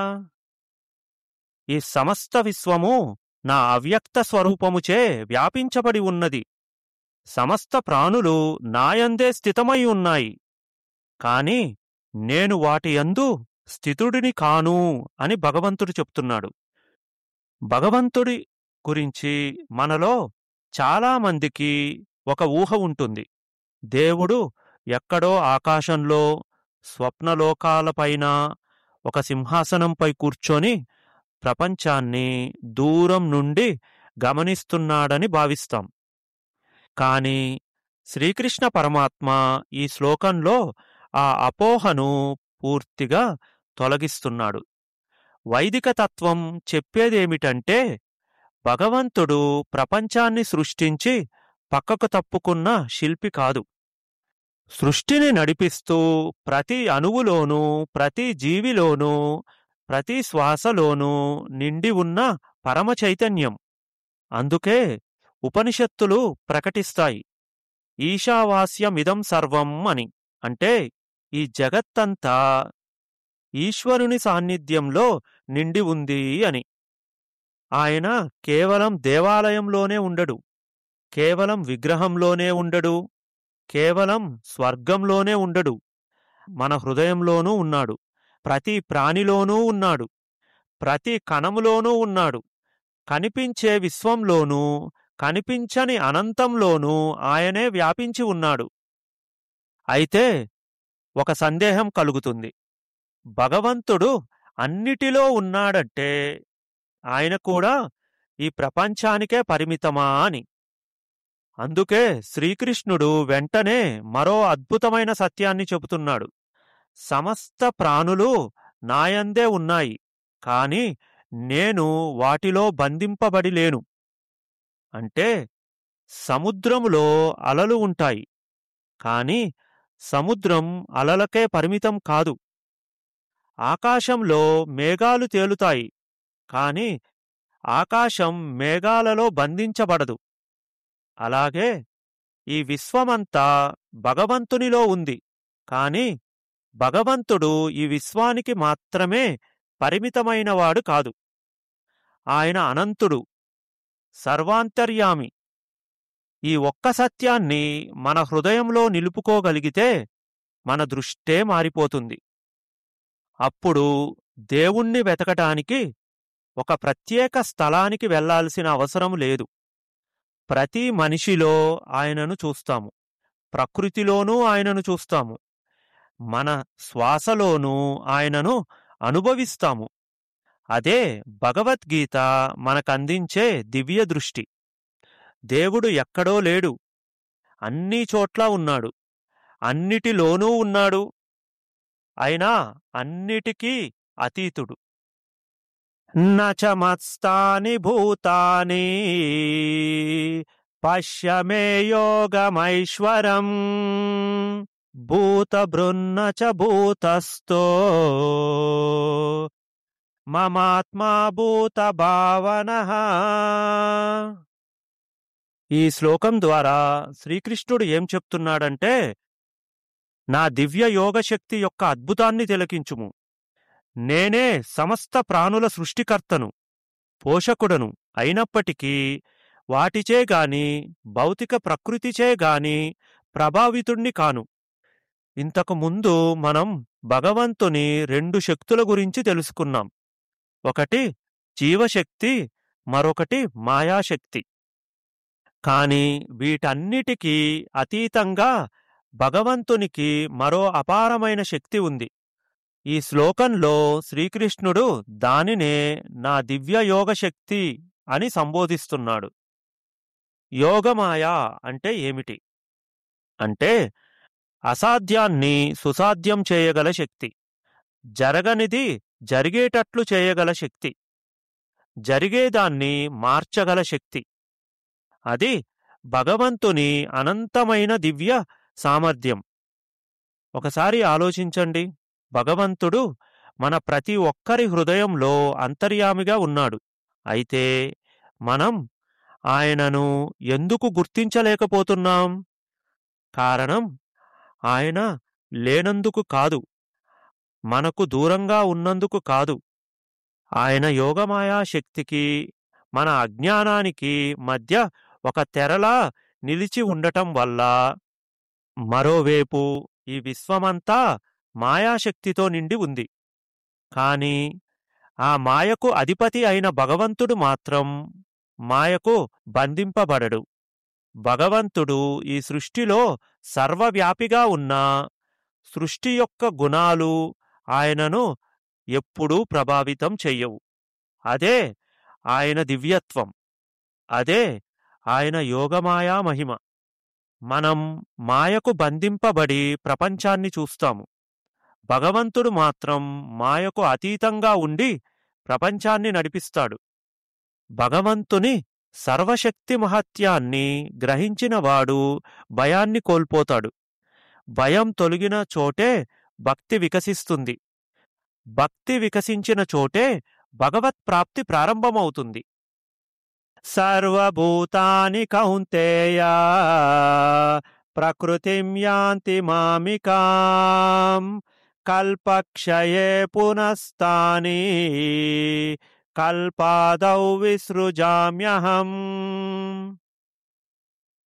ఈ సమస్త విశ్వము నా అవ్యక్త స్వరూపముచే వ్యాపించబడి ఉన్నది సమస్త ప్రాణులు నాయందే స్థితమై ఉన్నాయి కాని నేను వాటి యందు స్థితుడిని కాను అని భగవంతుడు చెప్తున్నాడు భగవంతుడి గురించి మనలో చాలామందికి ఒక ఊహ ఉంటుంది దేవుడు ఎక్కడో ఆకాశంలో స్వప్నలోకాలపైన ఒక సింహాసనంపై కూర్చొని ప్రపంచాన్ని దూరం నుండి గమనిస్తున్నాడని భావిస్తాం కాని శ్రీకృష్ణ పరమాత్మ ఈ శ్లోకంలో ఆ అపోహను పూర్తిగా తొలగిస్తున్నాడు వైదిక తత్వం చెప్పేదేమిటంటే భగవంతుడు ప్రపంచాన్ని సృష్టించి పక్కకు తప్పుకున్న శిల్పి కాదు సృష్టిని నడిపిస్తూ ప్రతి అణువులోనూ ప్రతి జీవిలోనూ ప్రతి శ్వాసలోనూ నిండి ఉన్న పరమ చైతన్యం అందుకే ఉపనిషత్తులు ప్రకటిస్తాయి ఈశావాస్యమిదం సర్వం అని అంటే ఈ జగత్తంతా ఈశ్వరుని సాన్నిధ్యంలో నిండి ఉంది అని ఆయన కేవలం దేవాలయంలోనే ఉండడు కేవలం విగ్రహంలోనే ఉండడు కేవలం స్వర్గంలోనే ఉండడు మన హృదయంలోనూ ఉన్నాడు ప్రతి ప్రాణిలోనూ ఉన్నాడు ప్రతి కణములోనూ ఉన్నాడు కనిపించే విశ్వంలోనూ కనిపించని అనంతంలోనూ ఆయనే వ్యాపించి ఉన్నాడు అయితే ఒక సందేహం కలుగుతుంది భగవంతుడు అన్నిటిలో ఉన్నాడంటే ఆయన కూడా ఈ ప్రపంచానికే పరిమితమా అని అందుకే శ్రీకృష్ణుడు వెంటనే మరో అద్భుతమైన సత్యాన్ని చెబుతున్నాడు సమస్త ప్రాణులు నాయందే ఉన్నాయి కాని నేను వాటిలో బంధింపబడి లేను అంటే సముద్రములో అలలు ఉంటాయి కాని సముద్రం అలలకే పరిమితం కాదు ఆకాశంలో మేఘాలు తేలుతాయి కాని ఆకాశం మేఘాలలో బంధించబడదు అలాగే ఈ విశ్వమంతా భగవంతునిలో ఉంది కాని భగవంతుడు ఈ విశ్వానికి మాత్రమే పరిమితమైనవాడు కాదు ఆయన అనంతుడు సర్వాంతర్యామి ఈ ఒక్క సత్యాన్ని మన హృదయంలో నిలుపుకోగలిగితే మన దృష్టే మారిపోతుంది అప్పుడు దేవుణ్ణి వెతకటానికి ఒక ప్రత్యేక స్థలానికి వెళ్లాల్సిన అవసరం లేదు ప్రతి మనిషిలో ఆయనను చూస్తాము ప్రకృతిలోనూ ఆయనను చూస్తాము మన శ్వాసలోనూ ఆయనను అనుభవిస్తాము అదే భగవద్గీత మనకందించే దివ్య దృష్టి దేవుడు ఎక్కడో లేడు అన్ని చోట్ల ఉన్నాడు అన్నిటిలోనూ ఉన్నాడు అయినా అన్నిటికీ అతీతుడు నచమత్స్తాని భూతాని పశ్యమే యోగమైశ్వరం భూతభృన్న చ భూతస్థో మమాత్మా భూత భావన ఈ శ్లోకం ద్వారా శ్రీకృష్ణుడు ఏం చెప్తున్నాడంటే నా దివ్య యోగశక్తి యొక్క అద్భుతాన్ని తిలకించుము నేనే సమస్త ప్రాణుల సృష్టికర్తను పోషకుడను అయినప్పటికీ వాటిచే గాని భౌతిక ప్రకృతిచే గాని ప్రభావితుణ్ణి కాను ఇంతకు ముందు మనం భగవంతుని రెండు శక్తుల గురించి తెలుసుకున్నాం ఒకటి జీవశక్తి మరొకటి మాయాశక్తి కాని వీటన్నిటికీ అతీతంగా భగవంతునికి మరో అపారమైన శక్తి ఉంది ఈ శ్లోకంలో శ్రీకృష్ణుడు దానినే నా దివ్య యోగశక్తి అని సంబోధిస్తున్నాడు యోగమాయ అంటే ఏమిటి అంటే అసాధ్యాన్ని సుసాధ్యం చేయగల శక్తి జరగనిది జరిగేటట్లు చేయగల శక్తి జరిగేదాన్ని మార్చగల శక్తి అది భగవంతుని అనంతమైన దివ్య సామర్థ్యం ఒకసారి ఆలోచించండి భగవంతుడు మన ప్రతి ఒక్కరి హృదయంలో అంతర్యామిగా ఉన్నాడు అయితే మనం ఆయనను ఎందుకు గుర్తించలేకపోతున్నాం కారణం ఆయన లేనందుకు కాదు మనకు దూరంగా ఉన్నందుకు కాదు ఆయన యోగమాయా శక్తికి మన అజ్ఞానానికి మధ్య ఒక తెరలా నిలిచి ఉండటం వల్ల మరోవైపు ఈ విశ్వమంతా మాయాశక్తితో నిండి ఉంది కాని ఆ మాయకు అధిపతి అయిన భగవంతుడు మాత్రం మాయకు బంధింపబడడు భగవంతుడు ఈ సృష్టిలో సర్వవ్యాపిగా ఉన్న సృష్టి యొక్క గుణాలు ఆయనను ఎప్పుడూ ప్రభావితం చెయ్యవు అదే ఆయన దివ్యత్వం అదే ఆయన యోగమాయా మహిమ మనం మాయకు బంధింపబడి ప్రపంచాన్ని చూస్తాము భగవంతుడు మాత్రం మాయకు అతీతంగా ఉండి ప్రపంచాన్ని నడిపిస్తాడు భగవంతుని సర్వశక్తి మహత్యాన్ని గ్రహించినవాడు భయాన్ని కోల్పోతాడు భయం తొలగిన చోటే భక్తి వికసిస్తుంది భక్తి వికసించిన చోటే భగవత్ ప్రాప్తి ప్రారంభమవుతుంది సర్వభూతాని కౌంతేయ ప్రకృతిం యాంతి మామికాం కల్పక్షయే పునస్తాని కల్పాదౌ విసృజామ్యహం